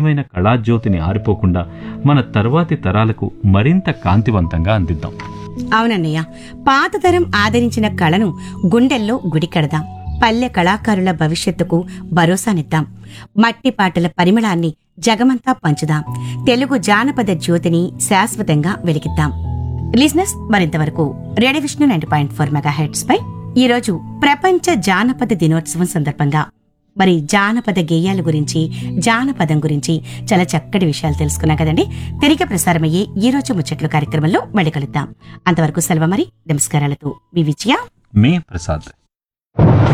అమూల్యమైన కళాజ్యోతిని ఆరిపోకుండా మన తర్వాతి తరాలకు మరింత కాంతివంతంగా అందిద్దాం అవునన్నయ్య పాత తరం ఆదరించిన కళను గుండెల్లో గుడి కడదాం పల్లె కళాకారుల భవిష్యత్తుకు భరోసానిద్దాం మట్టి పాటల పరిమళాన్ని జగమంతా పంచుదాం తెలుగు జానపద జ్యోతిని శాశ్వతంగా వెలిగిద్దాం లిజినెస్ మరింతవరకు radio Vishnu nine point four megahertz పై ఈరోజు ప్రపంచ జానపద దినోత్సవం సందర్భంగా మరి జానపద గేయాల గురించి జానపదం గురించి చాలా చక్కటి విషయాలు తెలుసుకున్నాం కదండి తిరిగి ప్రసారమయ్యే ఈ రోజు ముచ్చట్లు కార్యక్రమంలో మళ్ళీ కలుద్దాం అంతవరకు సెలవు మరి నమస్కారాలతో మీ విజయ మీ ప్రసాద్